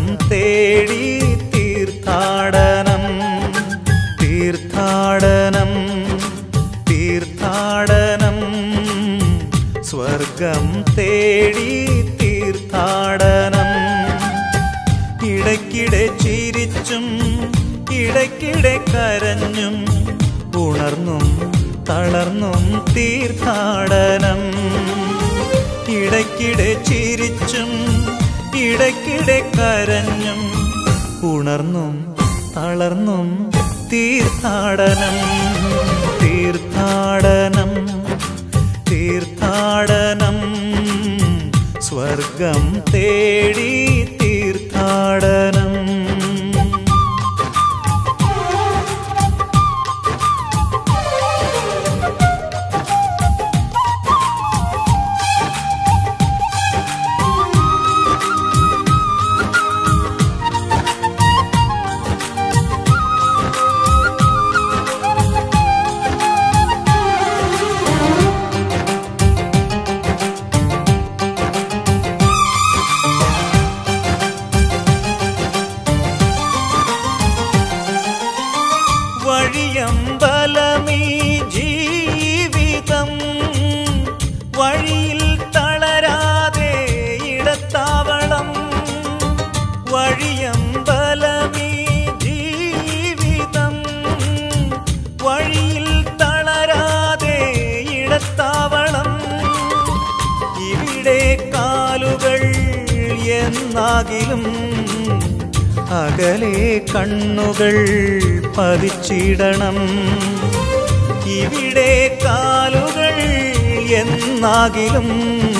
തേടി തീർത്ഥാടനം തീർത്ഥാടനം തീർത്ഥാടനം സ്വർഗം തേടി തീർത്ഥാടനം ഇടയ്ക്കിടെ ചിരിച്ചും ഇടയ്ക്കിടെ കരഞ്ഞും ഉണർന്നും തളർന്നും തീർത്ഥാടനം ഇടയ്ക്കിടെ ചിരിച്ചും ഇടയ്ക്കിടെ കരഞ്ഞും ഉണർന്നും തളർന്നും തീർത്ഥാടനം തീർത്ഥാടനം തീർത്ഥാടനം സ്വർഗം തേടി തീർത്ഥാടനം വഴിയമ്പലമീ ജീവിതം വഴിയിൽ തളരാതെ ഇടത്താവളം വഴിയമ്പലമീ ജീവിതം വഴിയിൽ തളരാതെ ഇടത്താവളം ഇവിടെ കാലുകൾ എന്നാകിലും അകലെ കണ്ണുകൾ പതിച്ചിടണം ഇവിടെ കാലുകൾ എന്നാകിലും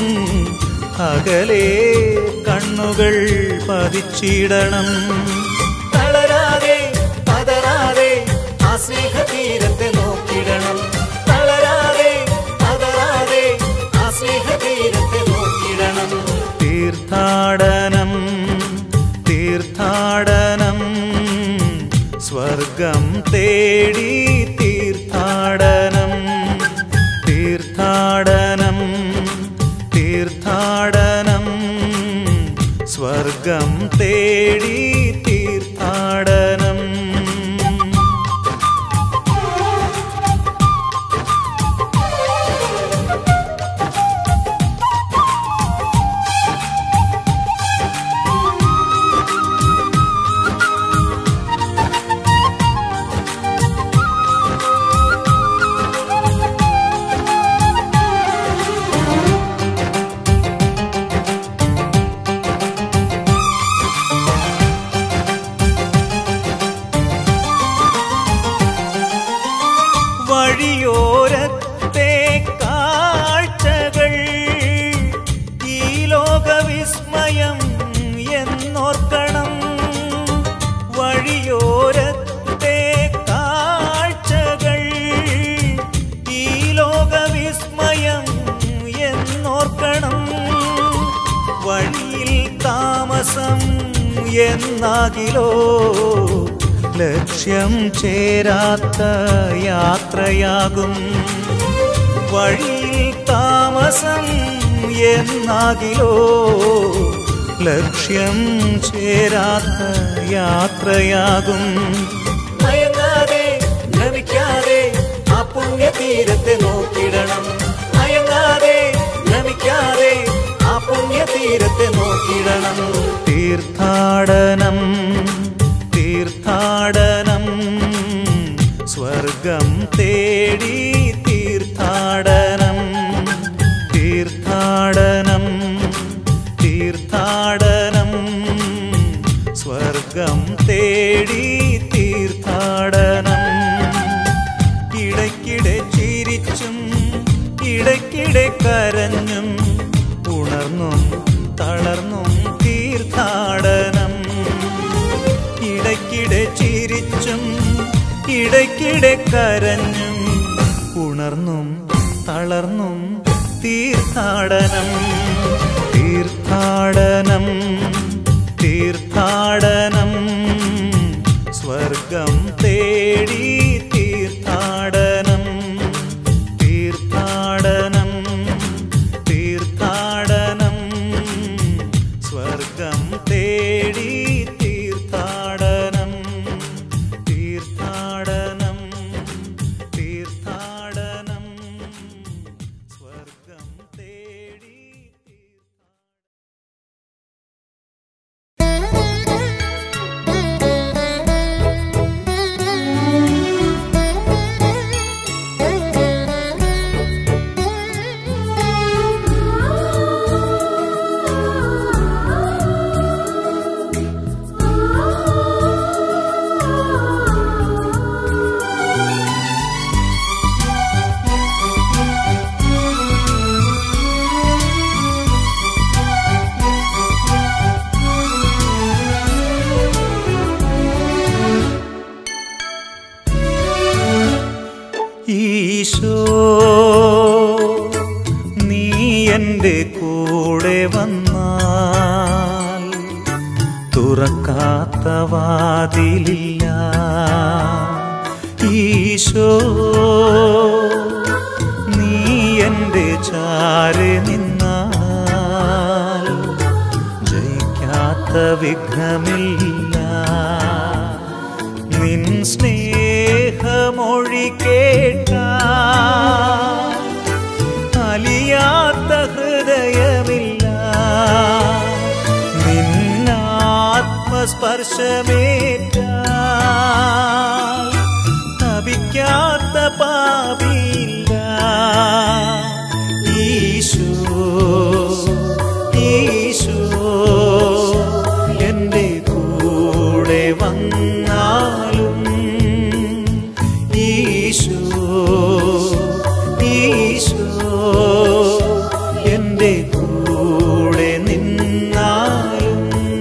അകലെ കണ്ണുകൾ പതിച്ചിടണം തളരാതെ പതരാതെ ആ സ്നേഹതീരത്തെ നോക്കിടണം തളരാതെ പതരാതെ ആ സ്നേഹതീരത്തെ നോക്കിടണം തീർത്ഥാടനം തീർത്ഥാടനം സ്വർഗം തേടി തീർത്ഥാടനം തീർത്ഥാടനം തീർത്ഥാടനം സ്വർഗം തേടി തീർത്ഥാടനം വഴിയോരത്തെ കാഴ്ചകൾ ഈ ലോകവിസ്മയം എന്നോർക്കണം വഴിയോരത്തെ കാഴ്ചകൾ ഈ ലോകവിസ്മയം എന്നോർക്കണം വഴിയിൽ താമസം എന്നാകിലോ ലക്ഷ്യം ചേരാത്ത യാത്രയാകും വഴിയിൽ താമസം എന്നാകിലോ ലക്ഷ്യം ചേരാത്ത യാത്രയാകും മയങ്ങാതെ ഭ്രമിക്കാതെ ആ പുണ്യതീരത്തെ നോക്കിടണം മയങ്ങാതെ ഭ്രമിക്കാതെ ആ പുണ്യതീരത്തെ നോക്കിടണം തീർത്ഥാടനം തീർത്ഥാടനം സ്വർഗം തേടി തീർത്ഥാടനം തീർത്ഥാടനം തീർത്ഥാടനം സ്വർഗം തേടി തീർത്ഥാടനം ഇടയ്ക്കിടെ ചിരിച്ചും ഇടയ്ക്കിടെ കരഞ്ഞും ഉണർന്നും തളർന്നും തീർത്ഥാടനം ഇടയ്ക്കിടെ ചിരിച്ചും ഇടയ്ക്കിടെ കരഞ്ഞും ഉണർന്നും തളർന്നും തീർത്ഥാടനം തീർത്ഥാടനം തീർത്ഥാടനം സ്വർഗം തേടി തീർത്ഥാടനം തീർത്ഥാടനം തീർത്ഥാടനം സ്വർഗം തേടി ഈശോ നീ എൻ്റെ കൂടെ വന്നാൽ തുറക്കാത്ത വാതിലില്ല ഈശോ നീ എൻ്റെ ചാരെ നിന്നാൽ ജയിക്കാത്ത വിഘ്നമില്ല നിൻ സ്നേഹമൊഴി കേട്ട അലിയാത്ത ഹൃദയമില്ല നിന്നാത്മസ്പർശമേറ്റ തപിക്കാത്ത പാപിയില്ല ഈശോ ഈശോ എൻ്റെ കൂടെ വന്നാലും ഈശോ ഈശോ എൻ്റെ കൂടെ നിന്നാലും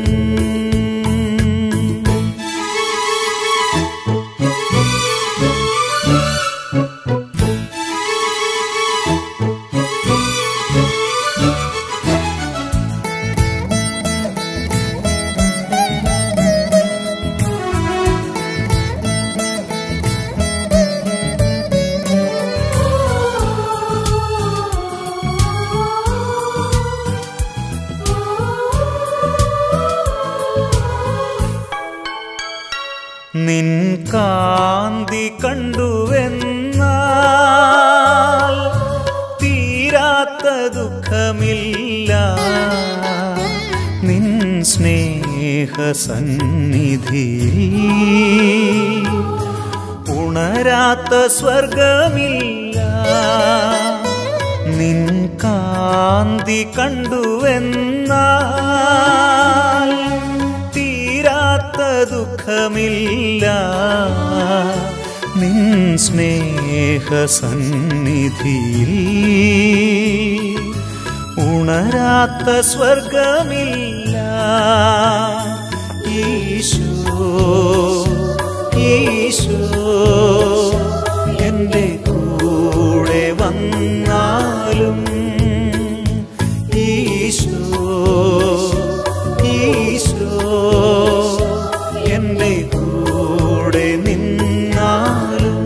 നിൻ കാന്തി കണ്ടുവെന്നാൽ തീരാത്ത ദുഃഖമില്ല നിൻ സ്നേഹസന്നിധി ഉണരാത്ത സ്വർഗമില്ല നിൻ കാന്തി കണ്ടുവെന്നാൽ തീരാത്ത ദുഃഖമില്ല നിൻ സ്നേഹസന്നിധിയിൽ ഉണരാത്ത സ്വർഗമില്ല ഈശോ ഈശോ എൻ്റെ കൂടെ വന്നാലും ഈശോ ഈശോ എൻ്റെ കൂടെ നിന്നാലും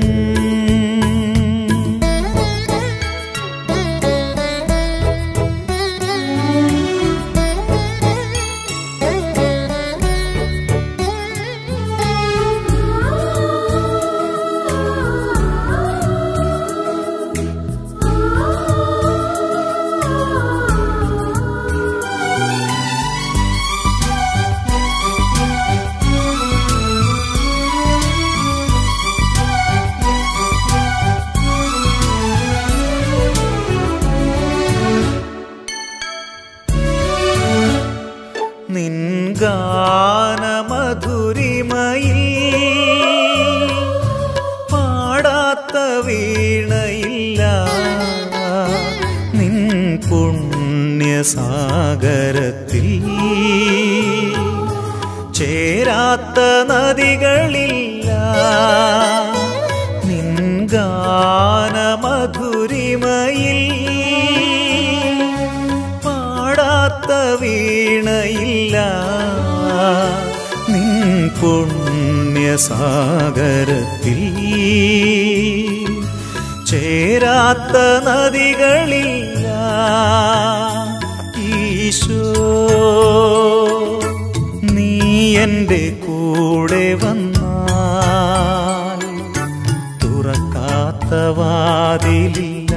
നിൻ ഗാനമധുരിമയിൽ പാടാത്ത വീണയില്ല നിൻ പുണ്യസാഗരത്തിൽ ചേരാത്ത നദികളില്ല നിൻ ഗാനമധുരിമയിൽ പാടാത്ത വീണയില്ല നിൻ പുണ്യസാഗരത്തിൽ ചേരാത്ത നദികളില്ല ഈശോ നീ എൻ്റെ കൂടെ വന്നാൽ തുറക്കാത്ത വാതിലില്ല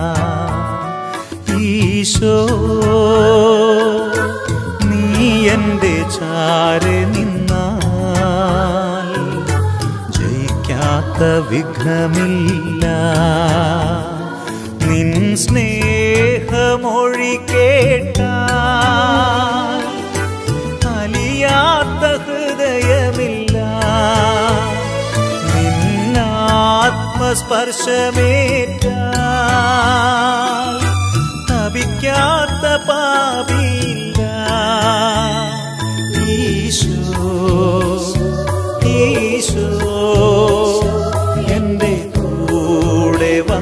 ഈശോ നീ എൻ്റെ ചാരെ നിന്നാൽ ജയിക്കാത്ത വിഘ്നമില്ല നിൻ സ്നേഹമൊഴി കേട്ട അലിയാത്ത ഹൃദയമില്ല നിന്നാത്മസ്പർശമേറ്റ തപിക്കാത്ത പാപിയില്ല ഈശോ ഈശോ എൻ്റെ കൂടെ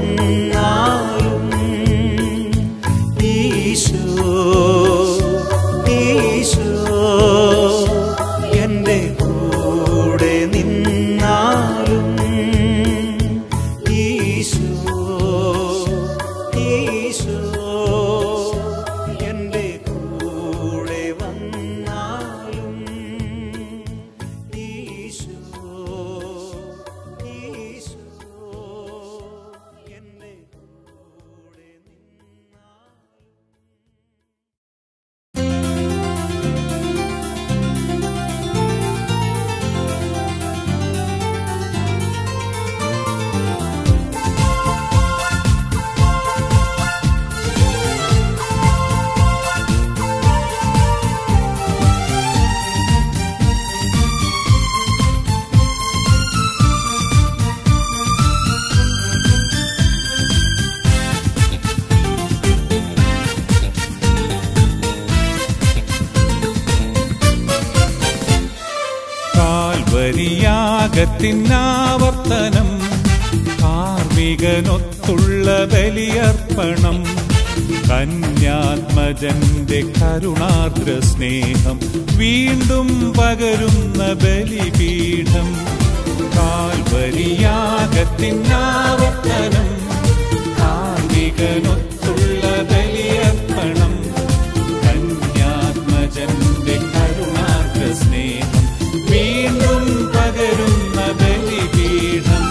കാൽവരിയാകത്തിനാവർത്തനം കാർമികനൊത്തുള്ള ബലിയർപ്പണം കന്യാത്മജന്റെ കരുണാർദ്ര സ്നേഹം വീണ്ടും പകരുന്ന ബലിപീഠം കാൽവരിയാകത്തിനാവർത്തനം കാർമികനൊത്തുള്ള ബലിയർപ്പണം കന്യാത്മജന്റെ കരുണാർദ്ര സ്നേഹം വീണ്ടും പകരുന്ന ബലിപീഠം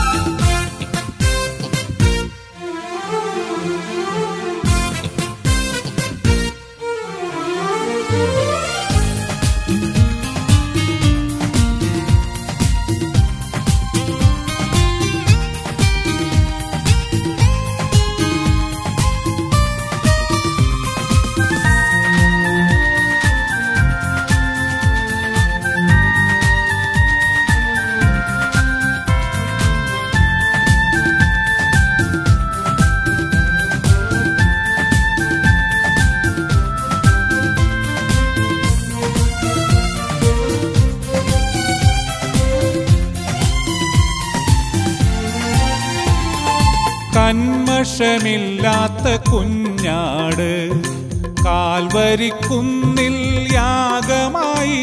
കന്മഷമില്ലാത്ത കുഞ്ഞാട് കാൽവരിക്കുന്നിൽ യാഗമായി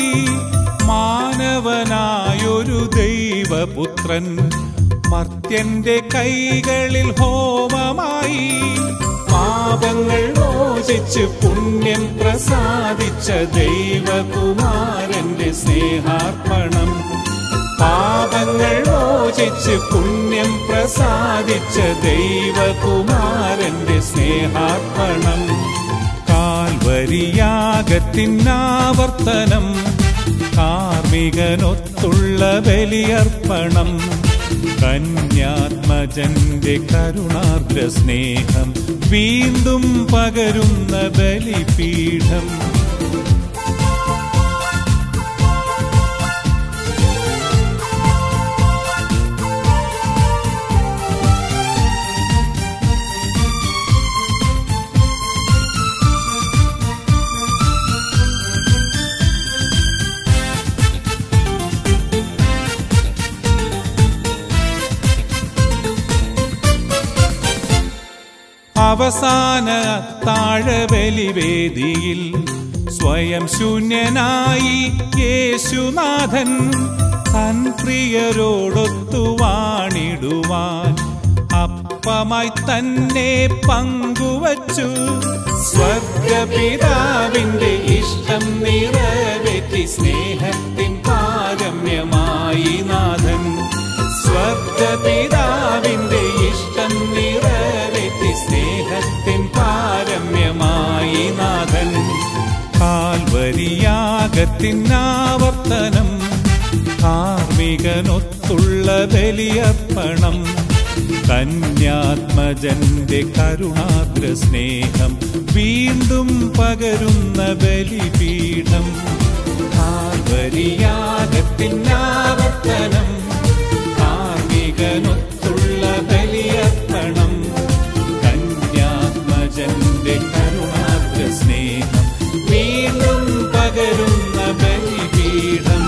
മാനവനായൊരു ദൈവപുത്രൻ മർത്യന്റെ കൈകളിൽ ഹോമമായി പാപങ്ങൾ മോചിച്ച് പുണ്യം പ്രസാദിച്ച ദൈവകുമാരന്റെ സ്നേഹാർപ്പണം പാപങ്ങൾ മോചിച്ച് പുണ്യം പ്രസാദിച്ച ദൈവകുമാരന്റെ സ്നേഹാർപ്പണം കാൽവരിയാകത്തിനാവർത്തനം കാർമികനൊത്തുള്ള ബലിയർപ്പണം കന്യാത്മജന്റെ കരുണാർദ്ര സ്നേഹം വീണ്ടും പകരുന്ന ബലിപീഠം അവസാന താഴബലിവേദിയിൽ സ്വയം ശൂന്യനായി യേശുനാഥൻ തൻ പ്രിയരോടൊത്തു വാണിടുവാൻ അപ്പമായി തന്നെ പങ്കുവച്ചു സ്വർഗപിതാവിന്റെ ഇഷ്ടം നിറവേറ്റി സ്നേഹത്തിൻ പാരമ്യമായി നാഥൻ സ്വർഗപിതാവിന്റെ ഇഷ്ടം നിറവേറ്റി സ്നേഹത്തിൻ പാരമ്യമായി നാഥൻ കാൽവരിയാകത്തിനാവർത്തനം കാർമികനൊത്തുള്ള ബലിയർപ്പണം കന്യാത്മജന്റെ കരുണാദ്ര സ്നേഹം വീണ്ടും പകരുന്ന ബലിപീഠം കാൽവരിയാകത്തിനാവർത്തനം കാർമികനൊത്തുള്ള ബലിയർപ്പണം കന്യാത്മജന്റെ കരുണാദ്ര സ്നേഹം വീണ്ടും പകരുന്ന ബലിപീഠം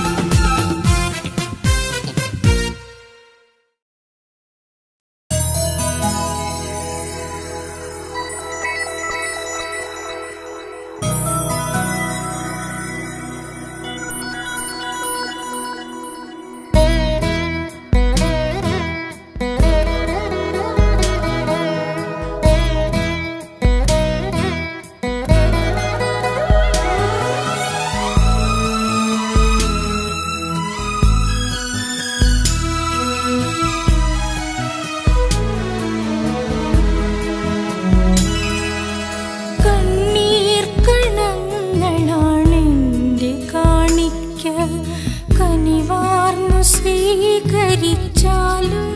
കണ്ണീർ കണങ്ങളാണെന്റെ കാണിക്ക കനിവാർന്നു സ്വീകരിച്ചാലും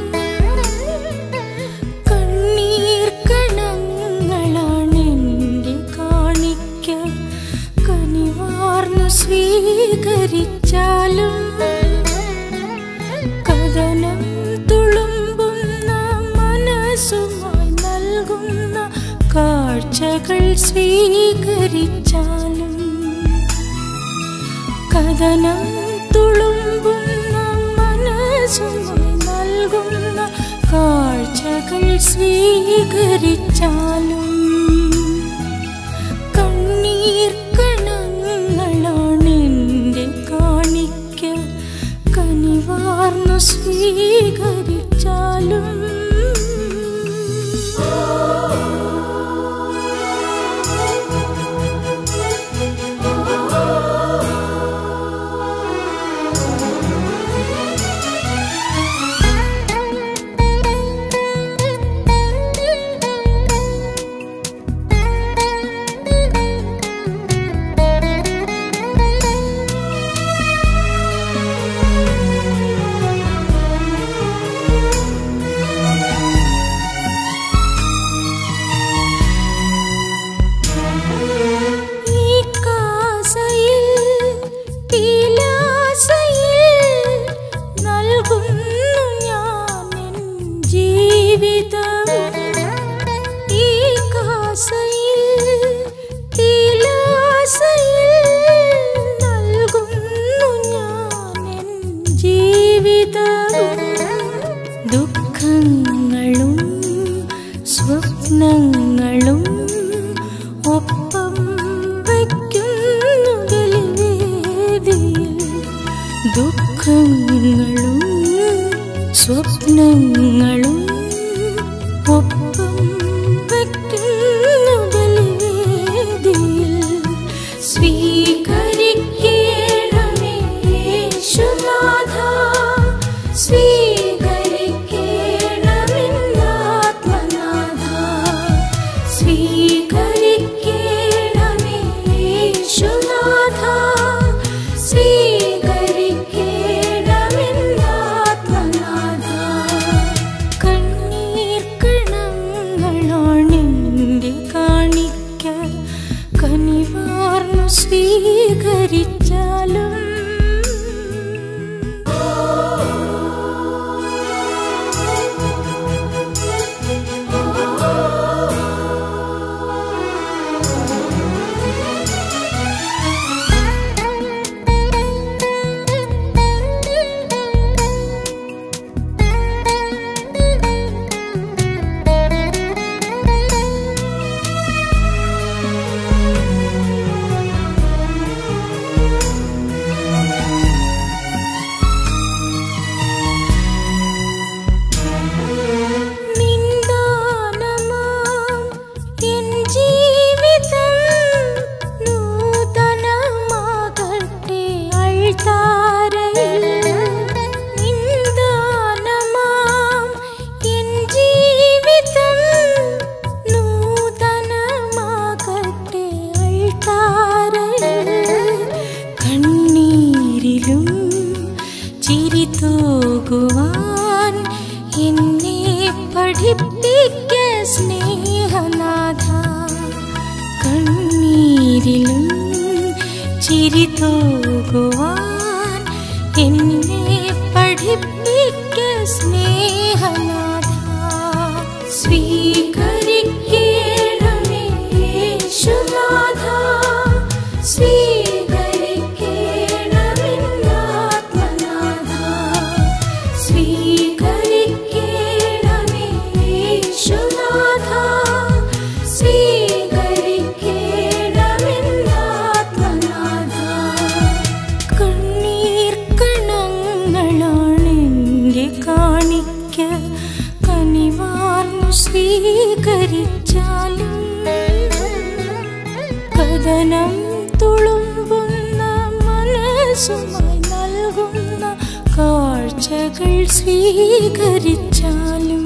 കണ്ണീർ കണങ്ങളാണെന്റെ കാണിക്ക കനിവാർന്നു സ്വീകരിച്ചാലും കഥനം തുളുമ്പുന്ന മനസ്സുമായി നൽകുന്ന കാഴ്ചകൾ സ്വീകരിച്ചാലും കഥനം തുളുമ്പുന്ന കാഴ്ചകൾ സ്വീകരിച്ചാലും കണ്ണീർ കണങ്ങളാണെന്റെ കാണിക്ക കനിവാർന്നു സ്വീകരിച്ചാലും ഈ കാസയിൽ പീലാസയിൽ നൽകുന്നു ഞാൻ എൻ ജീവിതവും ഈ കാസയിൽ പീലാസയിൽ നൽകുന്നു ഞാൻ എൻ ജീവിതവും ദുഃഖങ്ങളും സ്വപ്നങ്ങളും ഒപ്പം വയ്ക്കുന്നു ബലിവേദിയിൽ ദുഃഖങ്ങളും സ്വപ്നങ്ങളും ഒപ്പം വയ്ക്കുന്നു ബലിവേദിയിൽ സ്വീകരിക്കണമേ യേശുനാഥ സ്വീകരിക്കണമെന്നാത്മനാഥ സ്വീകരിക്കണമേ യേശുനാഥ സ്വീകരിക്കണമെന്നാത്മനാഥ കണ്ണീർ കണങ്ങളാണെന്റെ കാണിക്ക കനിവാർന്നു സ്വീകരിച്ചാലും നിന്ദാനമാം എൻ ജീവിതം നൂതനമാകട്ടെ അൾത്താരയിൽ നിന്ദാനമാം എൻ ജീവിതം നൂതനമാകട്ടെ അൾത്താരയിൽ കണ്ണീരിലും ചിരി തൂകുവാൻ എന്നെ പഠിപ്പിക്ക സ്നേഹനാഥ കണ്ണീരിലും ചിരി തൂകുവാൻ എന്നെ പഠിപ്പിക്ക സ്നേഹനാഥ സ്വീകരിക്കണമേ യേശുനാഥ സ്വീകരിക്കണമെന്നാത്മനാഥ സ്വീകരിക്കണമേ യേശുനാഥ സ്വീകരിക്കണമെന്നാത്മനാഥ കണ്ണീർ കണങ്ങളാണെന്റെ കാണിക്ക കനിവാർന്നു സ്വീകരിച്ചാലും കഥനം തുളുമ്പുന്ന മനസ്സുമായി നൽകുന്ന കാഴ്ചകൾ സ്വീകരിച്ചാലും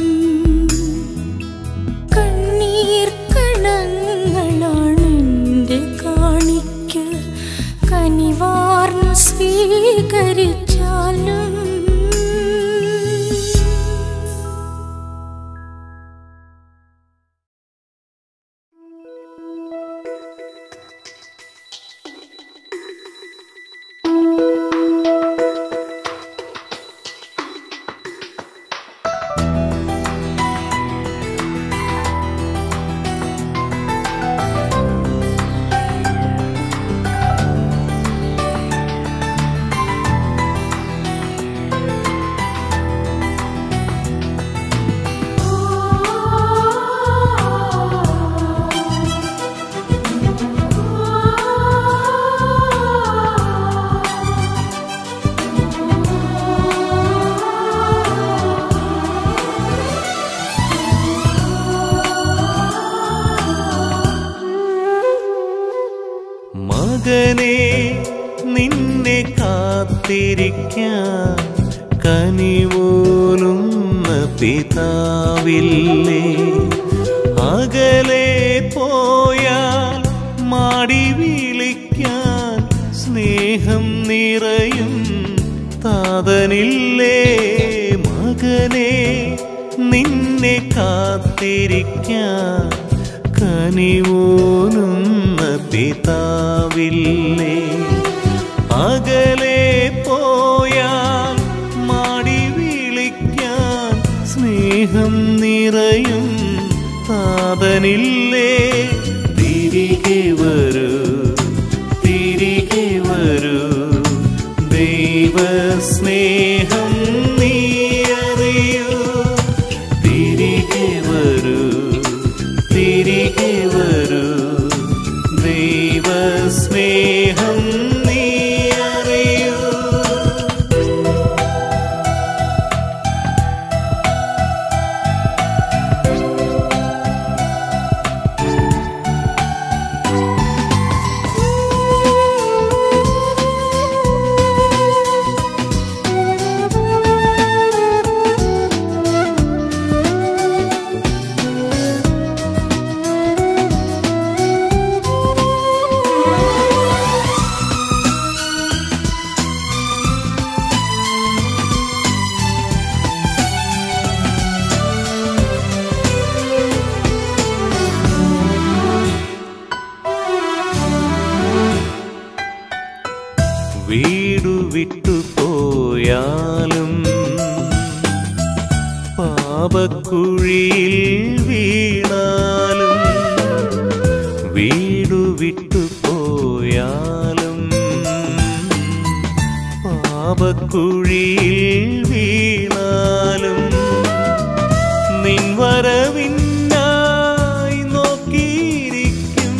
കണ്ണീർ കണങ്ങളാണെന്റെ കാണിക്ക കനിവാർന്നു സ്വീകരിച്ചാലും യേശുവേ മകനെ നിന്നെ കാത്തിരിക്കാൻ കനിവോലുന്ന പിതാവില്ലേ അകലെ പോയാൽ മാടി വിളിക്കാൻ സ്നേഹം നിറയും താതനില്ലേ മകനെ നിന്നെ കാത്തിരിക്കാൻ കനിവോനുന്ന പിതാവില്ലേ അകലെ പോയാൽ മാടി വിളിക്കാൻ സ്നേഹം നിറയും താതനില്ലേ തിരികെ വരൂ തിരികെ വരൂ ദൈവസ്നേഹം നീ അറിയൂ തിരികെ വരൂ തിരികെ വരൂ ദൈവസ്നേഹം നീ അറിയൂ വീടു വിട്ടു പോയാലും പാപക്കുഴിയിൽ വീണാലും വീടു വിട്ടു പോയാലും പാപക്കുഴിയിൽ വീണാലും നിൻ വരവിനായി നോക്കിയിരിക്കും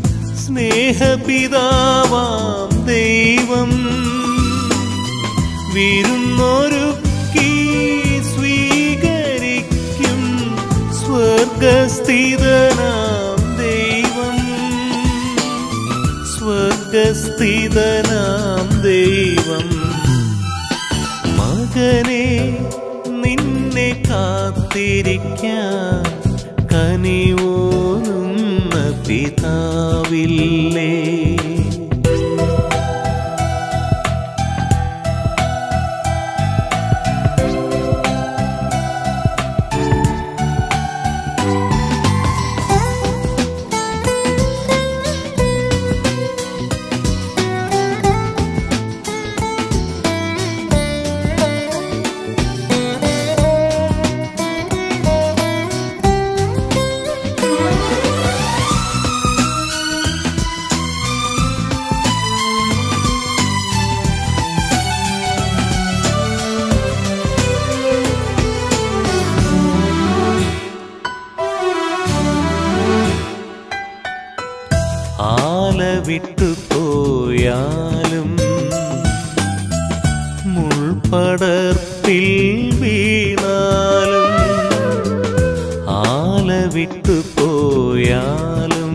സ്നേഹപിതാവാം ദൈവം വിരുന്നൊരുക്കി സ്വീകരിക്കും സ്വർഗസ്ഥിതനാം ദൈവം സ്വർഗസ്ഥിതനാം ദൈവം മകനെ നിന്നെ കാത്തിരിക്കാൻ കനിവോനുന്ന പിതാവില്ലേ ആല വിട്ടു പോയാലും മുൾപടർപ്പിൽ വീണാലും ആല വിട്ടു പോയാലും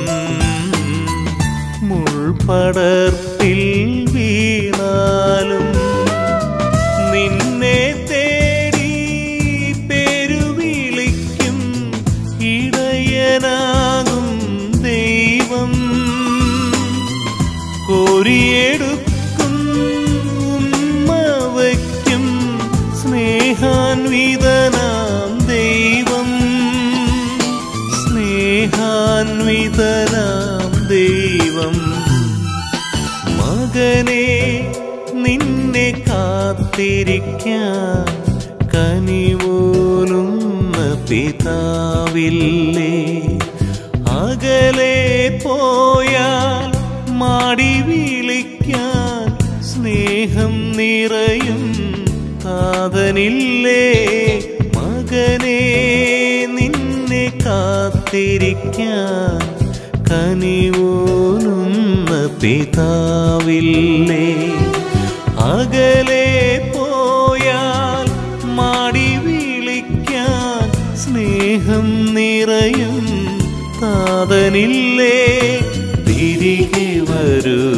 മുൾപടർപ്പിൽ വീണാലും നിന്നെ തേടി പെരുവിളിക്കും ഇടയനാകും ദൈവം കോരിയെടുക്കും ഉമ്മ വയ്ക്കും സ്നേഹാൻവിതനാം ദൈവം സ്നേഹാൻവിതനാം ദൈവം മകനെ നിന്നെ കാത്തിരിക്കാൻ കനിവോനുന്ന പിതാവില്ലേ അകലെ പോയാൽ മാടി വിളിക്കാൻ സ്നേഹം നിറയും താതനില്ലേ മകനെ നിന്നെ കാത്തിരിക്കാൻ കനിവോനുന്ന പിതാവില്ലേ അകലെ പോയാൽ മാടി വിളിക്കാൻ സ്നേഹം നിറയും താതനില്ലേ തിരികെ വരൂ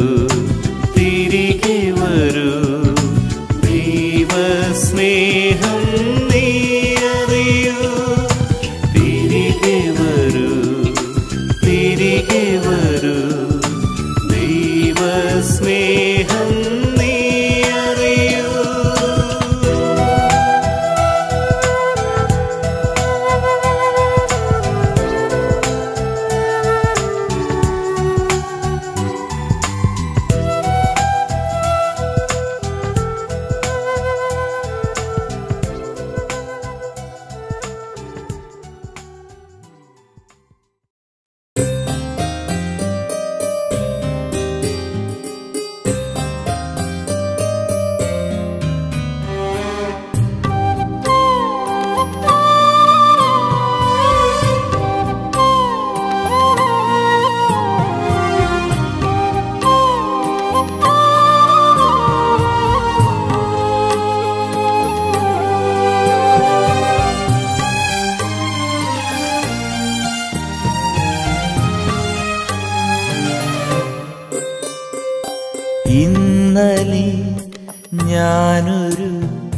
ഞാനൊരു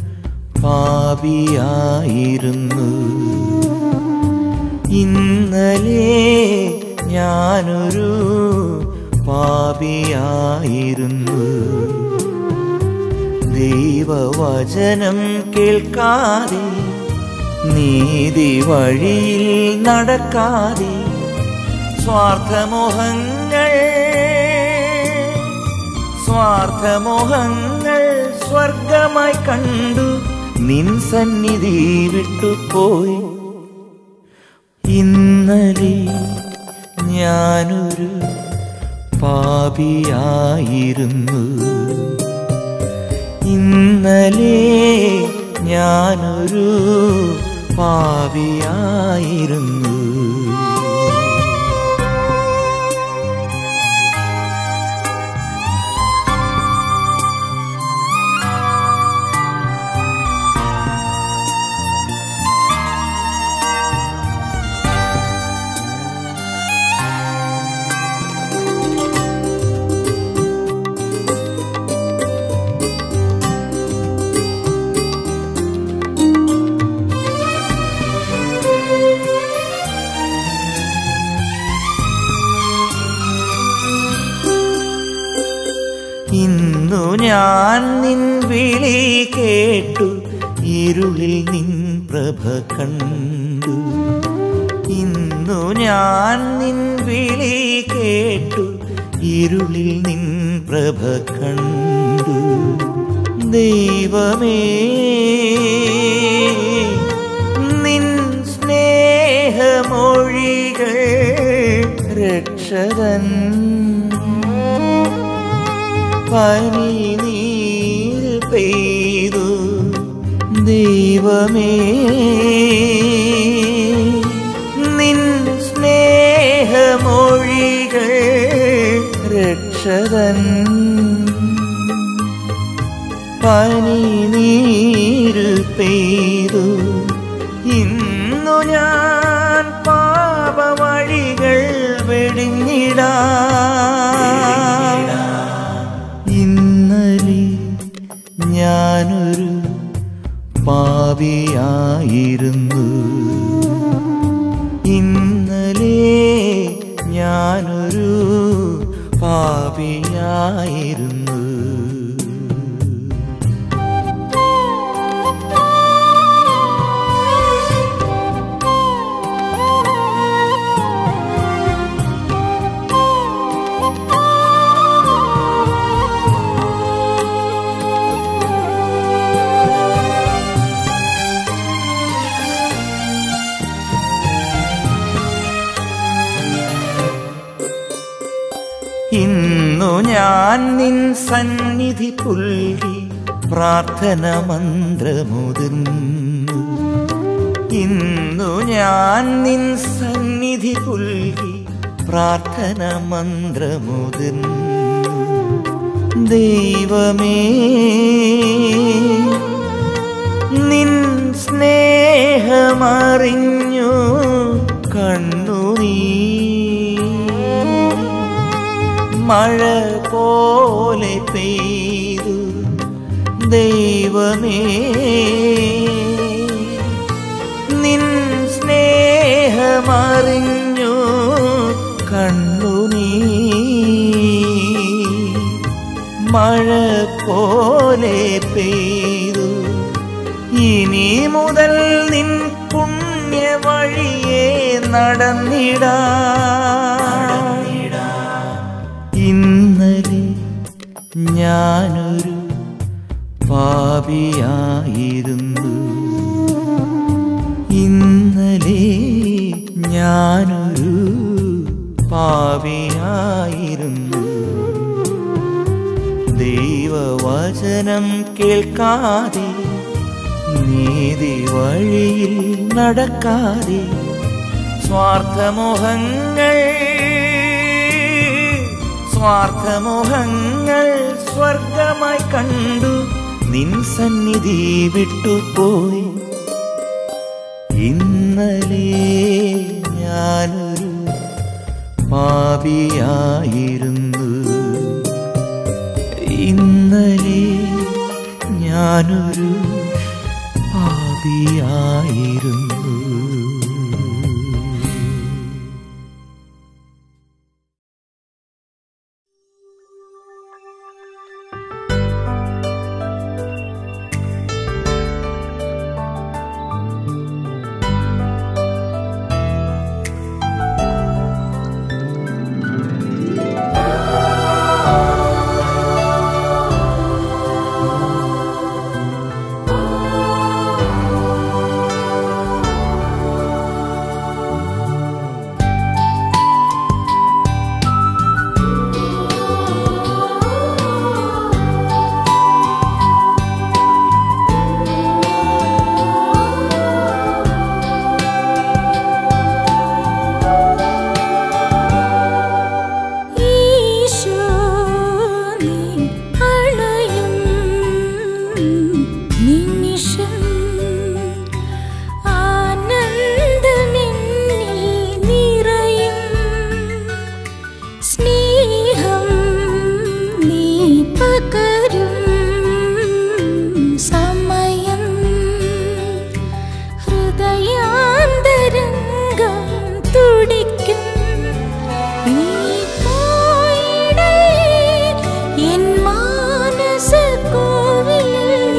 പാപിയായിരുന്നു ഇന്നലെ ഞാനൊരു പാപിയായിരുന്നു ദൈവവചനം കേൾക്കാതെ നീതി വഴിയിൽ നടക്കാതെ സ്വാർത്ഥമോഹങ്ങൾ സ്വാർത്ഥമോഹങ്ങൾ സ്വർഗമായി കണ്ടു നിൻ സന്നിധി വിട്ടുപോയി ഇന്നലെ ഞാനൊരു പാപിയായിരുന്നു ഇന്നലെ ഞാനൊരു പാപിയായിരുന്നു ഇന്നു ഞാൻ നിൻ വിളി കേട്ടു ഇരുളിൽ നിൻ പ്രഭ കണ്ടു ഇന്നു ഞാൻ നിൻ വിളി കേട്ടു ഇരുളിൽ നിൻ പ്രഭ കണ്ടു ദൈവമേ നിൻ സ്നേഹമൊഴികൾ രക്ഷകൻ പനി നീർ പെയ്തു ദൈവമേ നിൻ സ്നേഹമൊഴികൾ രക്ഷകൻ പനി നീർ പെയ്തു ഇന്നു ഞാൻ പാപവഴികൾ വെടിഞ്ഞിടാ ഇന്നലെ ഞാനൊരു പാപിയായിരുന്നു ഇന്നലെ ഞാനൊരു പാപിയായിരുന്നു ഇന്നു ഞാൻ നിൻ സന്നിധി പുൽകി പ്രാർത്ഥന മന്ത്രമുതിർന്നു ഇന്നു ഞാൻ നിൻ സന്നിധി പുൽകി പ്രാർത്ഥന മന്ത്രമുതിർന്നു ദൈവമേ നിൻ സ്നേഹമറിഞ്ഞു കണ്ണുനീ മഴ പോലെ പെയ്തു ദൈവമേ നിൻ സ്നേഹമറിഞ്ഞു കണ്ണുനീ മഴ പോലെ പെയ്തു ഇനി മുതൽ നിൻ പുണ്യ വഴിയെ നടന്നിടാ ഇന്നലെ ഞാനൊരു പാപിയായിരുന്നു ഇന്നലെ ഞാനൊരു പാപിയായിരുന്നു ദൈവവചനം കേൾക്കാതെ നീതി വഴിയിൽ നടക്കാതെ സ്വാർത്ഥമോഹങ്ങൾ സ്വാർത്ഥമോഹങ്ങൾ സ്വർഗമായി കണ്ടു നിൻ സന്നിധി വിട്ടുപോയി ഇന്നലെ ഞാനൊരു പാപിയായിരുന്നു ഇന്നലെ ഞാനൊരു പാപിയായിരുന്നു ഈശോ നീ അണയും നിമിഷം ആനന്ദമെന്നിൽ നിറയും സ്നേഹം നീ പകരും സമയം ഹൃദയാന്തരംഗം തുടിക്കും നീ പോയിടലേ എൻ മാനസകോവിലിൽ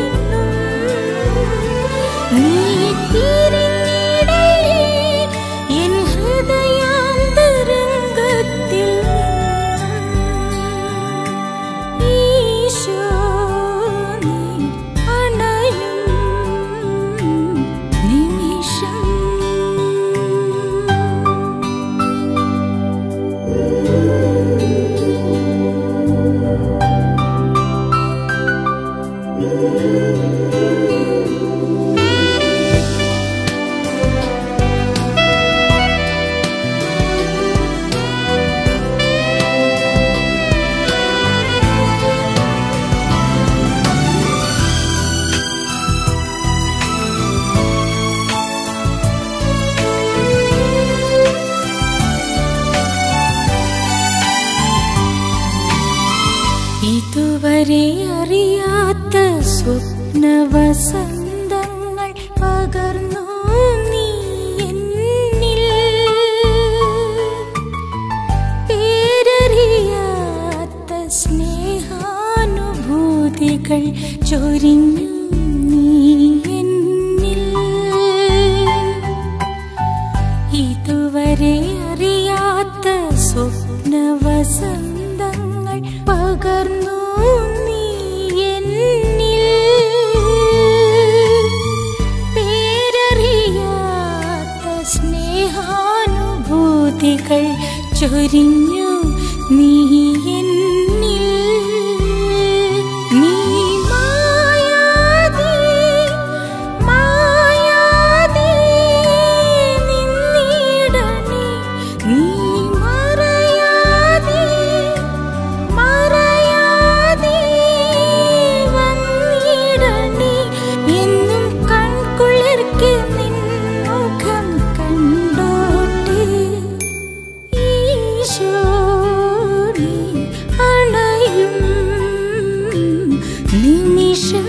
നിന്നും നീ തിരിഞ്ഞിടലേ എൻ ഹൃദയാന്തരംഗത്തിൽ നിന്നും ഈശോ നീ അണയും നിമിഷം ഇതുവരെ അറിയാത്ത സ്വപ്നവസന്തങ്ങൾ പകർന്നു നീ എന്നിൽ പേരറിയാത്ത സ്നേഹാനുഭൂതികൾ ചൊരിഞ്ഞു നീ എന്നിൽ ഇതുവരെ അറിയാത്ത സ്വപ്നവസന്തങ്ങൾ പകർന്നു നീ എന്നിൽ പേരറിയാത്ത സ്നേഹാനുഭൂതികൾ ചൊരിഞ്ഞു നീ എന്നിൽ നീ മായാതെ മായാതെ നിന്നിടണേ നീ മറയാതെ മറയാതെ വന്നിടണേ എന്നും കൺകുളിർക്ക് നിൻ മുഖം കണ്ടോട്ടെ ഈശോ നീ അണയും നിമിഷം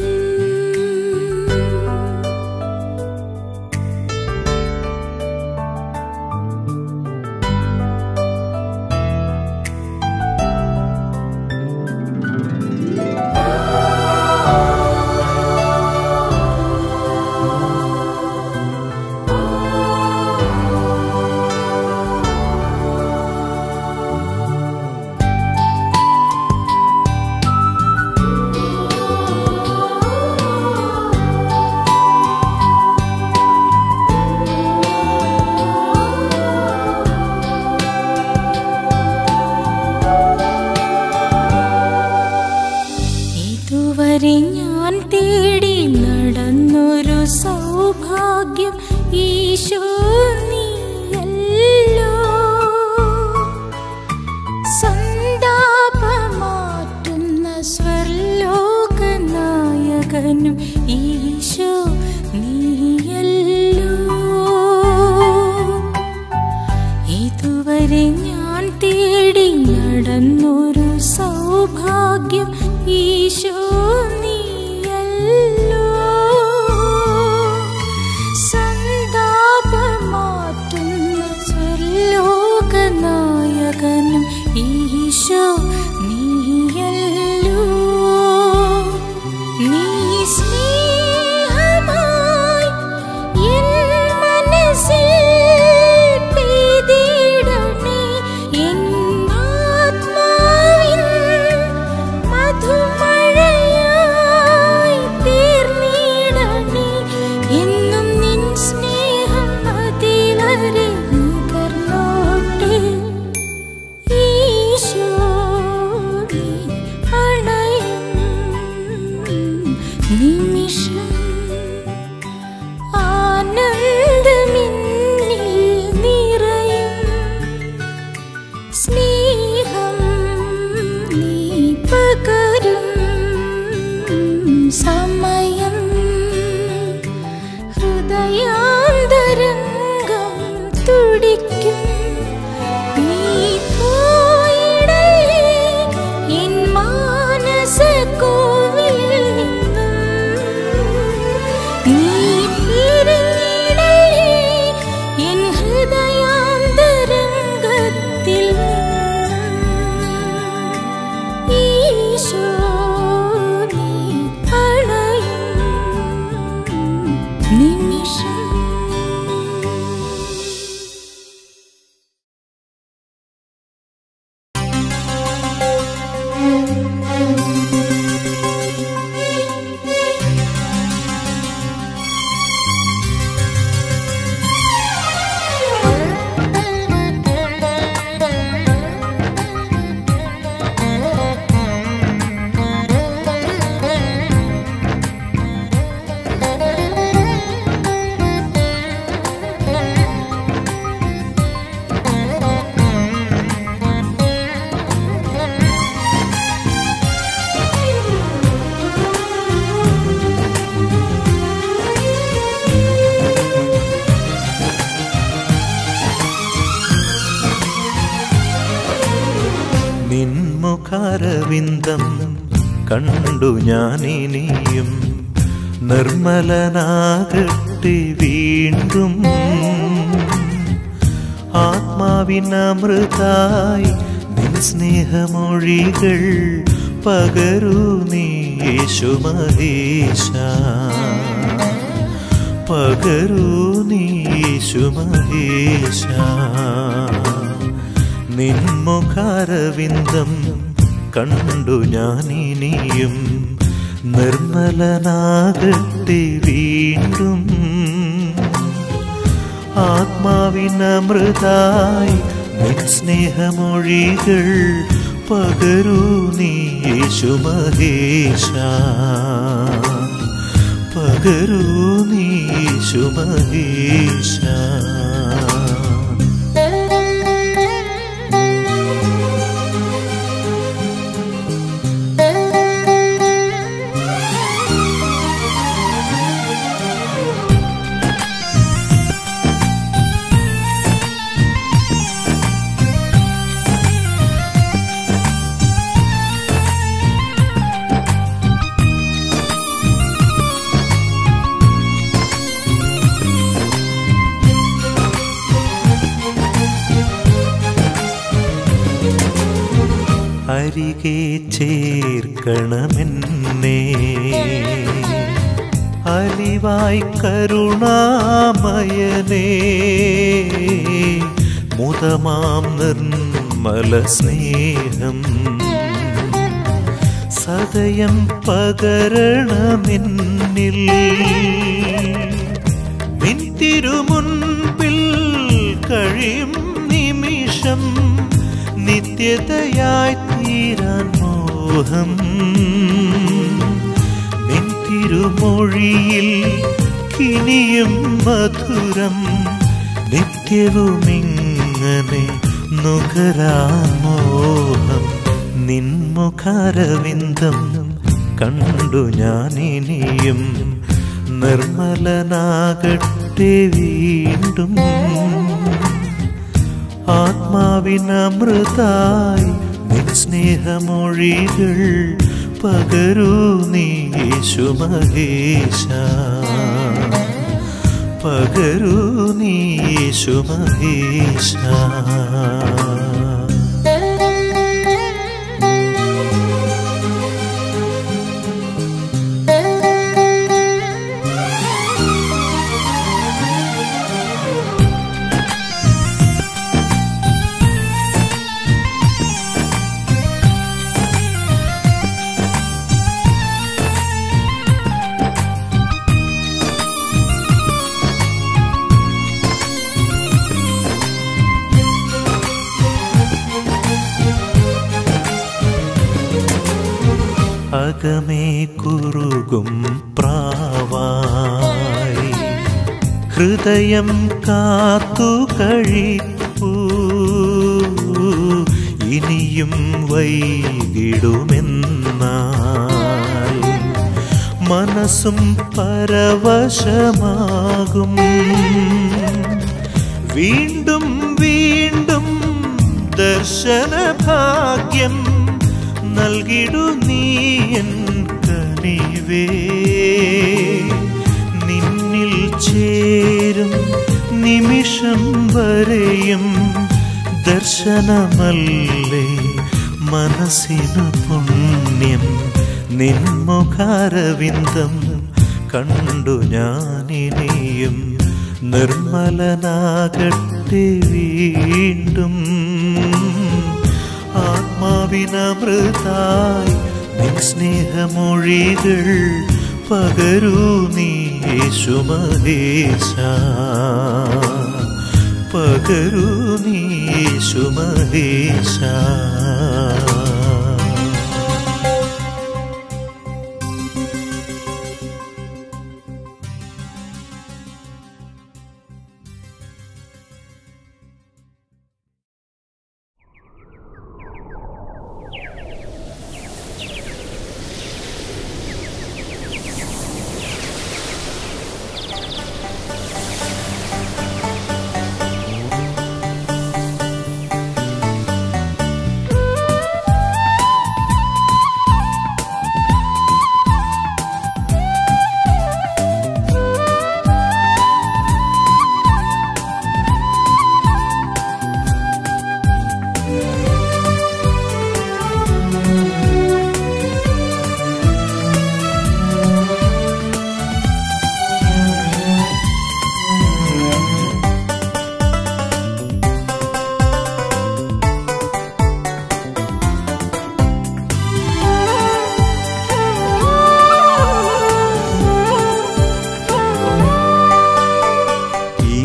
ഇതുവരെ ഞാൻ തേടി നടന്നൊരു സൗഭാഗ്യം ഈശോ നീയല്ലോ സന്താപമാറ്റുന്ന സ്വർലോകനായകനും ഈശോ നീയല്ലോ ഇതുവരെ ഞാൻ തേടി നടന്നൊരു സൗഭാഗ്യം ഈശോ നീയല്ലോ നീ സ്നേഹമായി എൻ മനസ്സിൽ പെയ്തിടണേ എൻ ആത്മാവിൻ മധുമഴയായി തീർന്നിടണേ എന്നും നിൻ സ്നേഹം അതിവരെ നുകർന്നോട്ടെ ഈശോ നീ അണയും നിമിഷം ആനന്ദമിന്നിൽ നിറയും സ്നേഹം നീ പകരും സമയം ഹൃദയാന്തരംഗം തുടിക്കും നീ പോയിടലേ എൻ മാനസകോവിൽ നിന്നും നീ പിരിഞ്ഞിടലേ എൻ ഹൃദയാന്തരംഗത്തിൽ നിന്നും ഈശോ നീ അണയും നിമിഷം നിൻമുഖാരവിന്ദം കണ്ടു ഞാനിനിയും നിർമ്മലനാകട്ടെ വീണ്ടും ആത്മാവിനമൃതായി നിൻ സ്നേഹമൊഴികൾ പകരൂ നീ യേശു മഹേശ പകരൂ നീ യേശു മഹേശ നിൻമുഖാരവിന്ദം കണ്ടു ഞാനിനിയും നിർമ്മലനാകട്ടെ വീണ്ടും ആത്മാവിനമൃതായി നിൻ സ്നേഹമൊഴികൾ പകരൂ നീ യേശു മഹേശ പകരൂ നീ യേശു മഹേശ അരികെ ചേർക്കണമെന്നേ അലിവായി കരുണാമയനേ മുതമാം നിർമ്മല സ്നേഹം സദയം പകരണമെന്നിൽ നിൻ തിരുമുൻപിൽ കഴിയും നിമിഷം നിത്യതയായി തീരാൻ മോഹം നിൻ തിരുമൊഴിയിൽ കിനിയും മധുരം നിത്യവുമിങ്ങനെ നുകരാൻ മോഹം നിൻമുഖാരവിന്ദം കണ്ടു ഞാനിനിയും നിർമ്മലനാകട്ടെ വീണ്ടും ആത്മാവിനമൃതായി നിൻ സ്നേഹമൊഴികൾ പകരൂ നീ യേശു മഹേശ പകരൂ നീ യേശു മഹേശ Thank you. അകമേ കുറുകും പ്രാവായി ഹൃദയം കാത്തു കഴിപ്പൂ ഇനിയും വൈകിടുമെന്നാൽ മനസ്സും പരവശമാകും വീണ്ടും വീണ്ടും ദർശനഭാഗ്യം നൽകിടു നീ എൻ കനിവേ നിന്നിൽ ചേരും നിമിഷം വരെയും ദർശനമല്ലേ മനസ്സിനു പുണ്യം നിൻമുഖാരവിന്ദം കണ്ടു ഞാനിനിയും നിർമ്മലനാകട്ടെ വീണ്ടും ആത്മാവിനമൃതായി നിൻ സ്നേഹമൊഴികൾ പകരൂ നീ യേശുമഹേശ പകരൂ നീ യേശുമഹേശ ഈ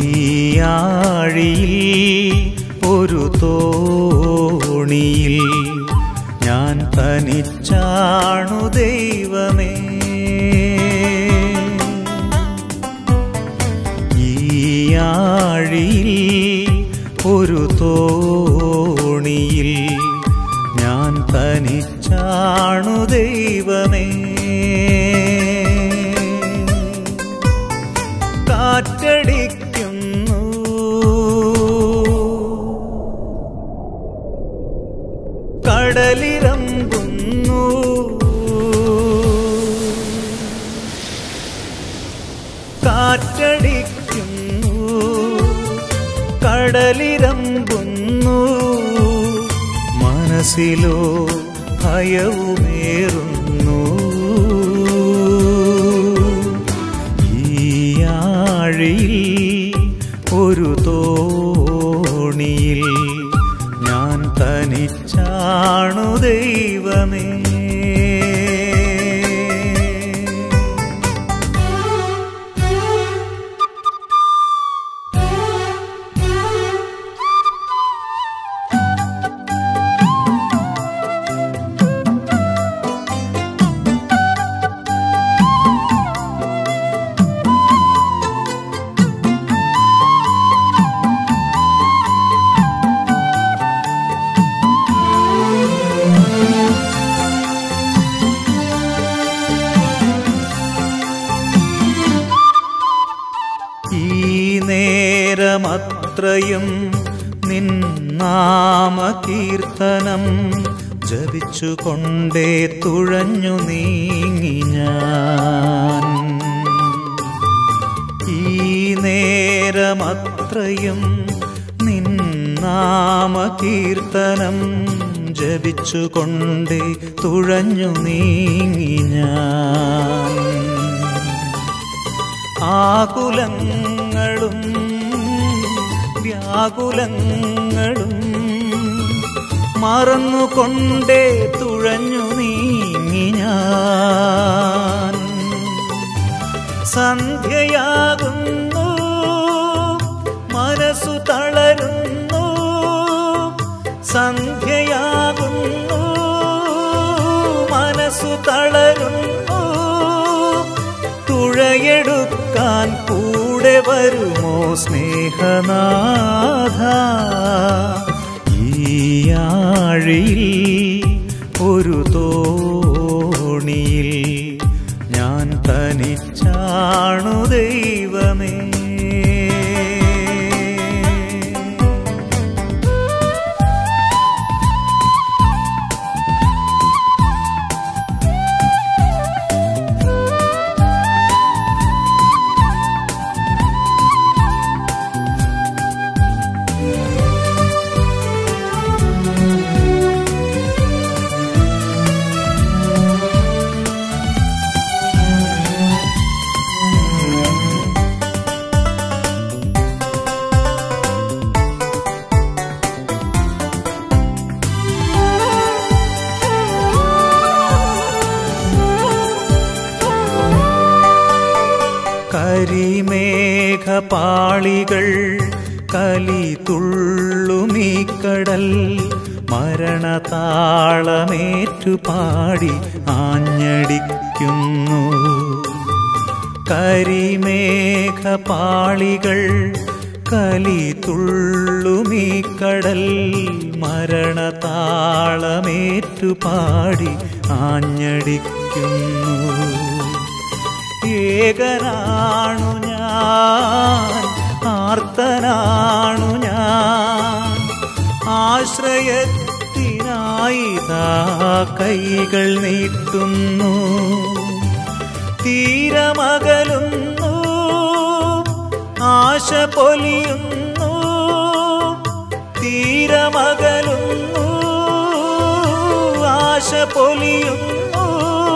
ആഴിയിൽ ഒരു തോണിയിൽ ഞാൻ തനിച്ചാണു ദൈവമേ ഈ ആഴിയിൽ ഒരു തോണിയിൽ ഞാൻ തനിച്ചാണു ദൈവമേ കാറ്റടിക്കുന്നു കടലിറമ്പുന്നു കാറ്റടിക്കുന്നു കടലിറമ്പുന്നു മനസ്സിലോ ഭയവുമേറുന്നു ഈ ആഴിയിൽ ഒരു തോണിയിൽ ഞാൻ തനിച്ചാണു ദൈവമേ ഈ നേരമത്രയും നിന്നാമ കീർത്തനം ജപിച്ചുകൊണ്ടേ തുഴഞ്ഞു നീങ്ങി ഞാൻ ഈ നേരമത്രയും നിന്നാമ കീർത്തനം ജപിച്ചുകൊണ്ടേ തുഴഞ്ഞു നീങ്ങി ഞാൻ ആകുലങ്ങളും വ്യാകുലങ്ങളും മറന്നുകൊണ്ടേ തുഴഞ്ഞു നീങ്ങി ഞാൻ സന്ധ്യയാകുന്നു മനസ്സു തളരുന്നു സന്ധ്യയാകുന്നു മനസ്സു തളരുന്നു തുണയെടുക്കാൻ കൂടെ വരുമോ സ്നേഹനാഥ ഈ ആഴിയിൽ ഒരു തോണിയിൽ ഞാൻ തനിച്ചാണു ദൈവമേ കരിമേഘപാളികൾ കലി തുള്ളുമീക്കടൽ മരണതാളമേറ്റുപാടി ആഞ്ഞടിക്കുന്നു കരിമേഘപാളികൾ കലി തുള്ളുമീക്കടൽ മരണതാളമേറ്റുപാടി ആഞ്ഞടിക്കുന്നു ഏകനാണു ഞാൻ ആർത്തനാണു ഞാൻ ആശ്രയത്തിനായി താ കൈകൾ നീട്ടുന്നു തീരമകലുന്നു ആശ പൊലിയുന്നു തീരമകലുന്നു ആശ പൊലിയുന്നു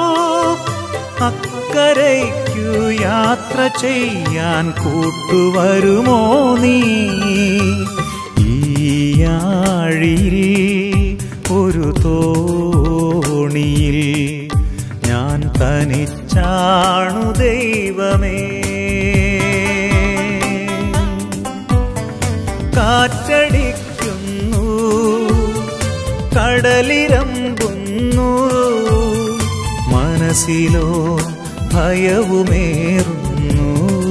അക്കരയ്ക്കു യാത്ര ചെയ്യാൻ കൂട്ടുവരുമോ നീ ഈ ആഴിയിൽ ഒരു തോണിയിൽ ഞാൻ തനിച്ചാണു ദൈവമേ കാറ്റടിക്കുന്നു കടലിരമ്പുന്നു മനസ്സിലോ ഭയവുമേറുന്നു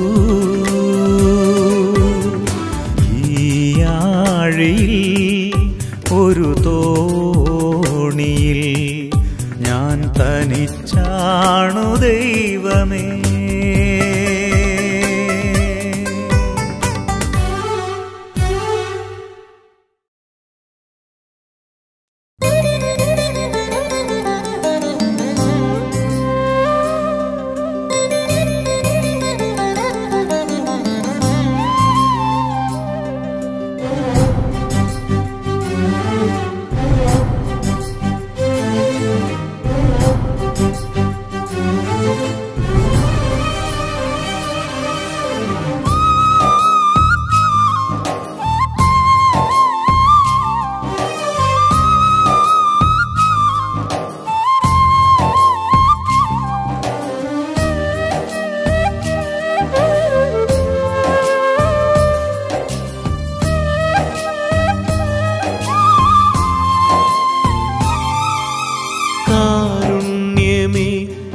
ഈ ആഴിയിൽ ഒരു തോണിയിൽ ഞാൻ തനിച്ചാണു ദൈവമേ കാരുണ്യമേ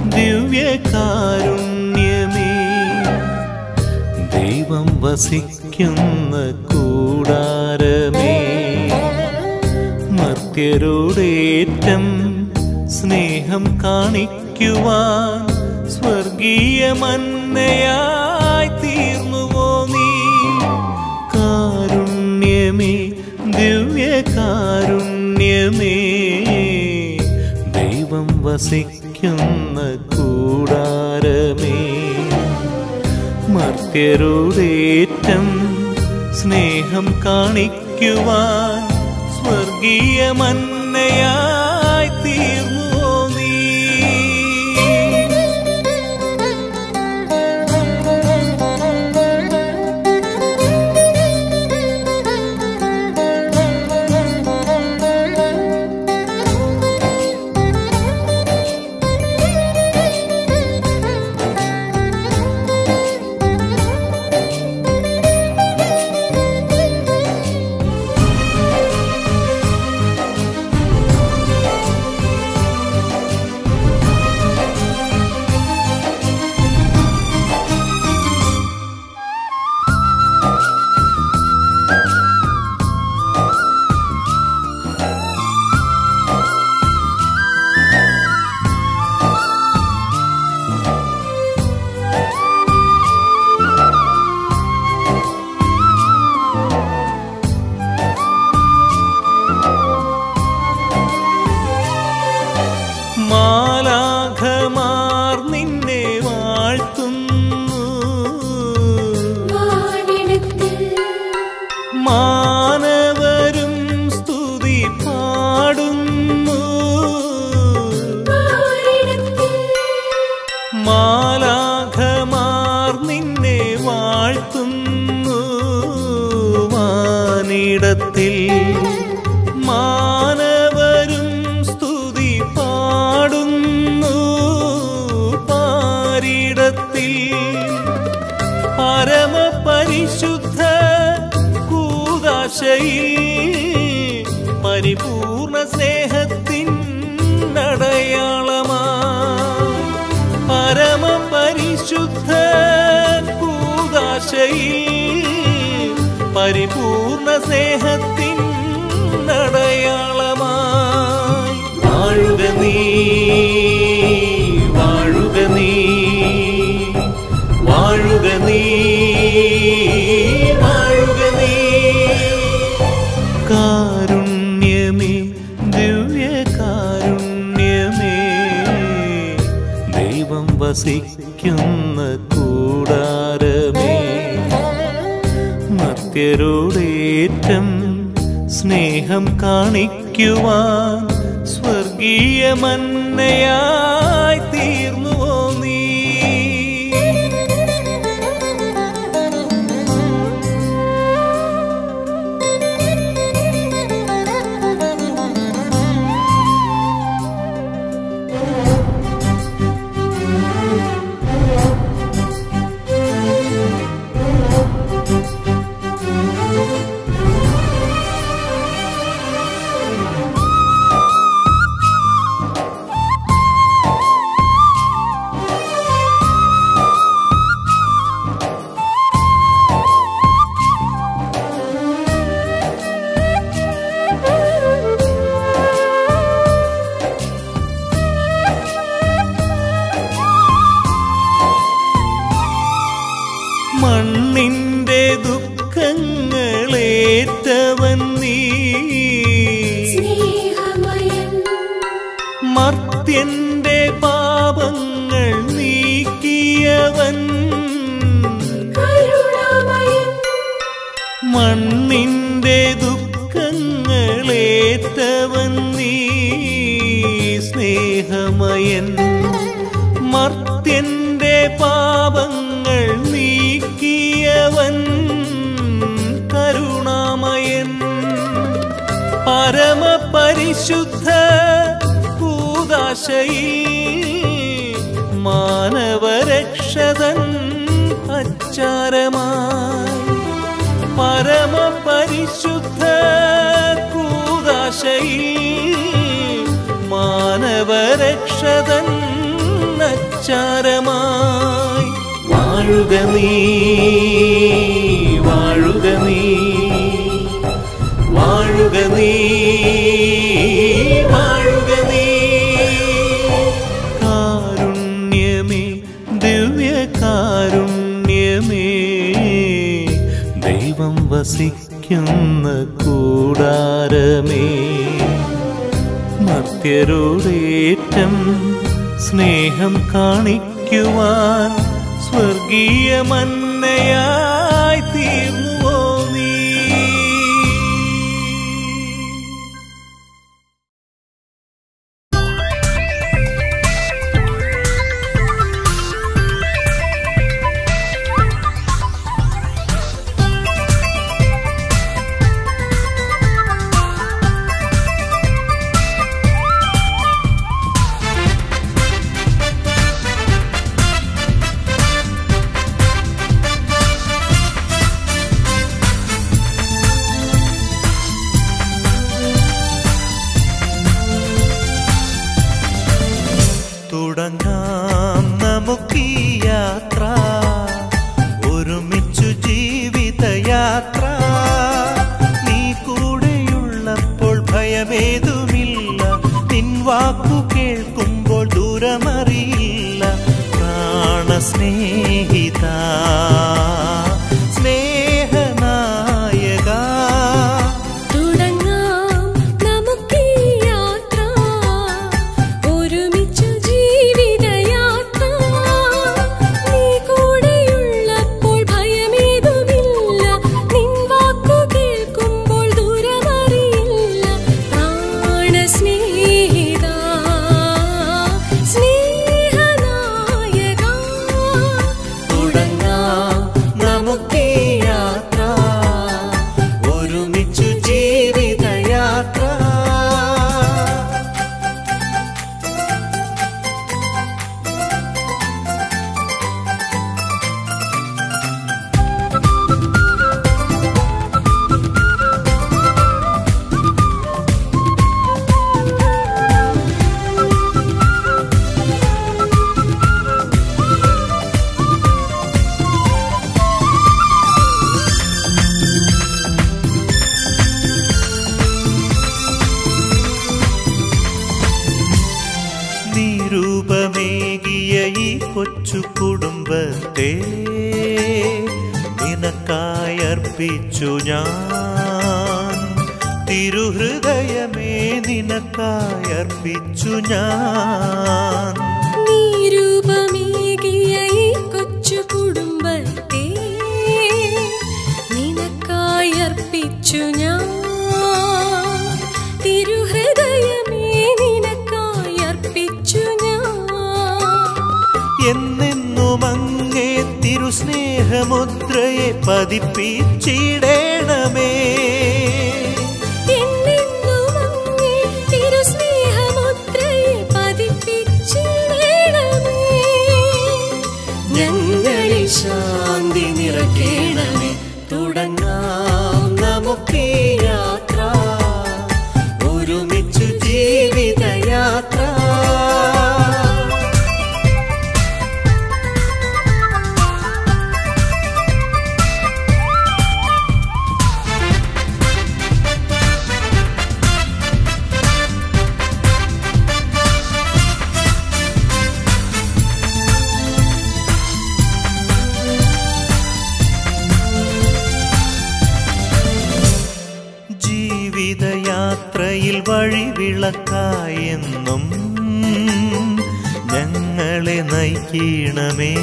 ദിവ്യകാരുണ്യമേ ദൈവം വസിക്കുന്ന കൂടാരമേ മർത്യരോടേറ്റം സ്നേഹം കാണിക്കുവാൻ സ്വർഗീയ മന്നയായി തീർന്നുവോ നീ കാരുണ്യമേ ദിവ്യകാരുണ്യമേ ദൈവം വസിക്കുന്ന കൂടാരമേ മർത്യരോടേറ്റം സ്നേഹം കാണിക്കുവാൻ സ്വർഗീയ മന്നയായി തീർന്നുവോ നീ കൂടത്തിൽ പരമപരിശുദ്ധ കൂതാശയിൽ പരിപൂർണ സ്നേഹത്തിൻ അടയാളമാ പരമപരിശുദ്ധ കൂതാശയിൽ പരിപൂർണ സ്നേഹത്തിൻ അടയാളമായി വാഴുക നീ വാഴുക നീ വാഴുക നീ വാഴുക നീ കാരുണ്യമേ ദിവ്യകാരുണ്യമേ ദൈവം വസിക്കുന്ന കൂടാരമേ മർത്യരോടേറ്റം സ്നേഹം കാണിക്കുവാൻ സ്വർഗീയ മന്നയായി തീർന്നുവോ നീ മണ്ണിന്റെ ദുഃഖങ്ങളേറ്റവൻ നീ സ്നേഹമയൻ മർത്യന്റെ പാപങ്ങൾ നീക്കിയവൻ കരുണാമയൻ മണ്ണിന്റെ ദുഃഖങ്ങളേറ്റവൻ നീ സ്നേഹമയൻ മർത്യന്റെ പാപങ്ങൾ നീക്കിയവൻ കരുണാമയൻ പരമപരിശുദ്ധ കൂതാശയിൽ മാനവരക്ഷതൻ അച്ചാരമായി പരമപരിശുദ്ധ കൂതാശയിൽ മാനവരക്ഷതൻ അച്ചാരമായി വാഴുക നീ വാഴുക നീ വാഴുക നീ വാഴുക നീ കാരുണ്യമേ ദിവ്യകാരുണ്യമേ ദൈവം വസിക്കുന്ന കൂടാരമേ മർത്യരോടേറ്റം സ്നേഹം കാണിക്കുവാൻ സ്വർഗീയ മന്നയായി തീർന്നുവോ നീ തുടങ്ങാം നമുക്കീ യാത്ര ഒരുമിച്ചു ജീവിതയാത്ര നീ കൂടെയുള്ളപ്പോൾ ഭയമേതുമില്ല നിൻ വാക്കു കേൾക്കുമ്പോൾ ദൂരമറിയില്ല പ്രാണസ്നേഹിത സ്നേഹനായക തുടങ്ങാം നമുക്കീ യാത്ര ഒരുമിച്ചു ജീവിതയാത്ര നീ കൂടെയുള്ളപ്പോൾ ഭയമേതുമില്ല നിൻ വാക്കു കേൾക്കുമ്പോൾ ദൂരമറിയില്ല പ്രാണസ്നേഹിത സ്നേഹനായക തുടങ്ങാം കുടുംബത്തെ നിനക്കായർപ്പിച്ചു ഞാൻ തിരുഹൃദയമേ നിനക്കായർപ്പിച്ചു ഞാൻ നീരൂപമേകിയ ഈ കൊച്ചു കുടുംബത്തെ നിനക്കായർപ്പിച്ചു ഞാൻ തിരുഹൃദയമേ നിനക്കായർപ്പിച്ചു ഞാൻ എന്നെന്നും അങ്ങേ തിരുസ്നേഹമുദ്രയെ പതിപ്പിച്ചിടേണമേ എന്നെന്നും അങ്ങേ തിരുസ്നേഹമുദ്രയെ പതിപ്പിച്ചിടണമേ. ഞങ്ങളിൽ ശാന്തി നിറയ്ക്കണമേ തുടങ്ങാം നമുക്ക് ഈ യാത്ര ഒരുമിച്ചു ജീവിതയാത്ര ജീവിതയാത്രയിൽ വഴിവിളക്കായെന്നും ഞങ്ങളെ നയിക്കണമേ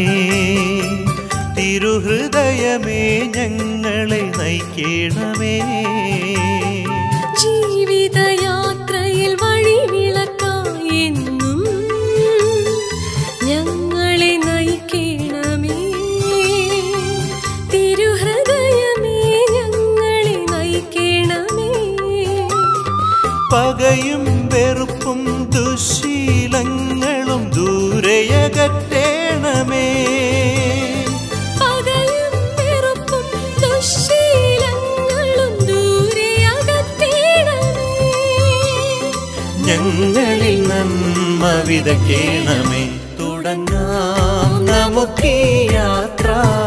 തിരുഹൃദയമേ ഞങ്ങളെ നയിക്കണമേ ജീവിതയാത്രയിൽ വഴിവിളക്കായെന്നും ഞങ്ങളെ നയിക്കണമേ തിരുഹൃദയമേ ഞങ്ങളെ നയിക്കണമേ പകയും വെറുപ്പും ദുശീലങ്ങളും ദൂരയകറ്റേണമേ പകയും വെറുപ്പും ദുശ്ശീലങ്ങളും ദൂരെ അകറ്റണമേ. ഞങ്ങളിൽ നന്മ വിതക്കേണമേ തുടങ്ങാം നമുക്ക് ഈ യാത്ര